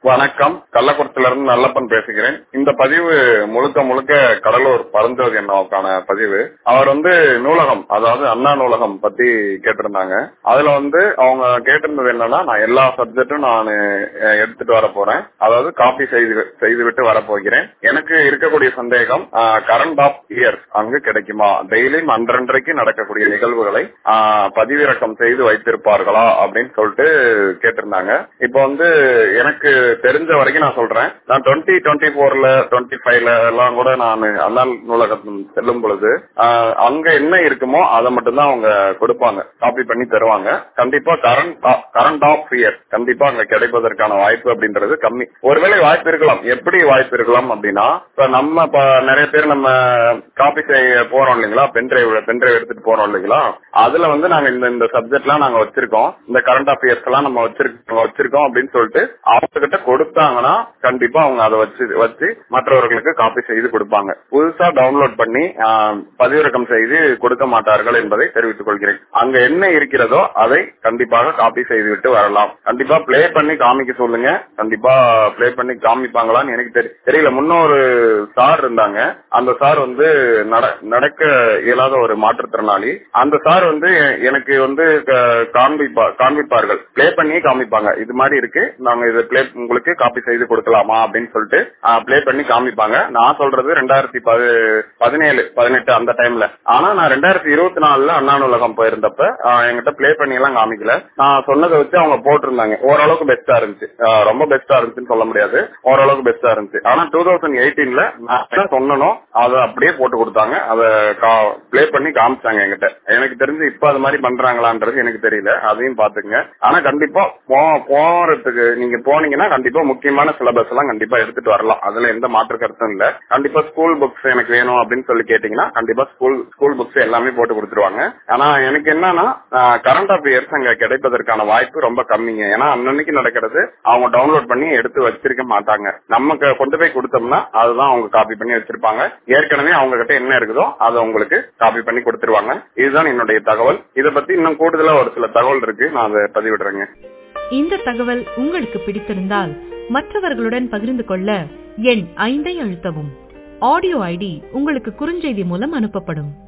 வணக்கம் கள்ளக்குறிச்சில இருந்து நல்லப்பன் பேசுகிறேன் இந்த பதிவு முழுக்க முழுக்க கடலூர் பரஞ்சோதி அண்ணாவுக்கான பதிவு அவர் வந்து நூலகம் அதாவது அண்ணா நூலகம் பத்தி கேட்டிருந்தாங்க அதுல வந்து அவங்க கேட்டிருந்தது என்னன்னா நான் எல்லா சப்ஜெக்டும் நான் அஹ், எடுத்துட்டு வர போறேன் அதாவது காப்பி செய்து செய்து விட்டு வர போகிறேன் எனக்கு இருக்கக்கூடிய சந்தேகம் கரண்ட் ஆஃப் இயர்ஸ் அங்கு கிடைக்குமா டெய்லியும் அன்றன்றைக்கு நடக்கக்கூடிய நிகழ்வுகளை ஆஹ், பதிவிறக்கம் செய்து வைத்திருப்பார்களா அப்படின்னு சொல்லிட்டு கேட்டிருந்தாங்க இப்போ வந்து எனக்கு தெரிஞ்ச வரைக்கும் நான் சொல்றேன் நான் டுவெண்ட்டி டுவெண்ட்டி போர்ல டுவெண்ட்டி ஃபைவ்ல எல்லாம் கூட நான் அண்ணா நூலகம் செல்லும் பொழுது ஆஹ், அங்க என்ன இருக்குமோ அதை மட்டும்தான் அவங்க கொடுப்பாங்க காப்பி பண்ணி தருவாங்க கண்டிப்பா கரண்ட் கரண்ட் ஆஃப் இயர் கண்டிப்பா அங்க கிடைப்பதற்கான வாய்ப்பு அப்படின்றது கம்மி ஒருவேளை வாய்ப்பு இருக்கலாம் எப்படி வாய்ப்பு இருக்கலாம் அப்படின்னா இப்ப நம்ம இப்ப நிறைய பேர் நம்ம காப்பி செய்ய போறோம் இல்லைங்களா பென்ட்ரைவ் பென்ட்ரைவ் எடுத்துட்டு போறோம் இல்லைங்களா அதுல வந்து நாங்க இந்த இந்த சப்ஜெக்ட்லாம் நாங்க வச்சிருக்கோம் இந்த கரண்ட் அஃபேர்ஸ் எல்லாம் நம்ம வச்சிருக்கோம் வச்சிருக்கோம் அப்படின்னு சொல்லிட்டு அவங்க கிட்ட கொடுத்தாங்கன்னா கண்டிப்பா அவங்க அதை வச்சு வச்சு மற்றவர்களுக்கு காப்பி செய்து கொடுப்பாங்க புதுசா டவுன்லோட் பண்ணி ஆஹ், பதிவிறக்கம் செய்து கொடுக்க மாட்டார்கள் என்பதை தெரிவித்துக் கொள்கிறேன் அங்க என்ன இருக்கிறதோ அதை கண்டிப்பாக காப்பி செய்து விட்டு வரலாம் கண்டிப்பா ப்ளே பண்ணி காமிக்க சொல்லுங்க கண்டிப்பா ப்ளே பண்ணி காமிப்பாங்களான்னு எனக்கு தெரி- தெரியல முன்னொரு சார் இருந்தாங்க அந்த சார் வந்து நட- நடக்க இயலாத ஒரு மாற்றுத்திறனாளி அந்த சார் வந்து எ- எனக்கு வந்து க- காண்பிப்பா காண்பிப்பார்கள் ப்ளே பண்ணி காமிப்பாங்க இது மாதிரி இருக்கு நாங்க இதை ப்ளே உங்களுக்கு காப்பி செய்து கொடுக்கலாமா அப்படின்னு சொல்லிட்டு ப்ளே பண்ணி காமிப்பாங்க நான் சொல்றது ரெண்டாயிரத்தி பது- பதினேழு பதினெட்டு அந்த டைம்ல ஆனா நான் ரெண்டாயிரத்தி இருபத்தி நாலுல அண்ணா நூலகம் போயிருந்தப்ப ஆஹ், என்கிட்ட ப்ளே பண்ணி எல்லாம் காமிக்கல நான் சொன்னதை வச்சு அவங்க போட்டிருந்தாங்க ஓரளவுக்கு பெஸ்டா இருந்துச்சு ஆஹ், ரொம்ப பெஸ்டா இருந்துச்சுன்னு சொல்ல முடியாது ஓரளவுக்கு பெஸ்டா இருந்துச்சு ஆனா டூ தௌசண்ட் எயிட்டீன்ல நான் என்ன சொன்னனோ அதை அப்படியே போட்டு கொடுத்தாங்க அதை ப்ளே பண்ணி காமிச்சாங்க என்கிட்ட எனக்கு தெரிஞ்சு இப்ப அது மாதிரி பண்றாங்களான்றது எனக்கு தெரியல அதையும் பாத்துங்க ஆனா கண்டிப்பா போ- போறதுக்கு நீங்க போனீங்கன்னா கண்டிப்பா முக்கியமான சிலபஸ் எல்லாம் கண்டிப்பா எடுத்துட்டு வரலாம் அதுல எந்த மாற்று கருத்தும் இல்ல கண்டிப்பா ஸ்கூல் புக்ஸ் எனக்கு வேணும் அப்படின்னு சொல்லி கேட்டீங்கன்னா கண்டிப்பா ஸ்கூல் ஸ்கூல் புக்ஸ் எல்லாமே போட்டு கொடுத்துருவாங்க ஆனா எனக்கு என்னன்னா கரண்ட் அஃபேர்ஸ் அங்க கிடைப்பதற்கான வாய்ப்பு ரொம்ப கம்மிங்க ஏன்னா அன்னன்னைக்கு நடக்கிறது அவங்க டவுன்லோட் பண்ணி எடுத்து வச்சிருக்க மாட்டாங்க நமக்கு கொண்டு போய் கொடுத்தோம்னா அதுதான் அவங்க காப்பி பண்ணி வச்சிருப்பாங்க ஏற்கனவே அவங்க கிட்ட என்ன இருக்குதோ அதை உங்களுக்கு காப்பி பண்ணி கொடுத்துருவாங்க இதுதான் என்னுடைய தகவல் இதை பத்தி இன்னும் கூடுதலா ஒரு சில தகவல் இருக்கு நான் அதை பதிவிடுறேங்க இந்த தகவல் உங்களுக்கு பிடித்திருந்தால் மற்றவர்களுடன் பகிர்ந்து கொள்ள எண் ஐந்தை அழுத்தவும் ஆடியோ ஐடி உங்களுக்கு குறுஞ்செய்தி மூலம் அனுப்பப்படும்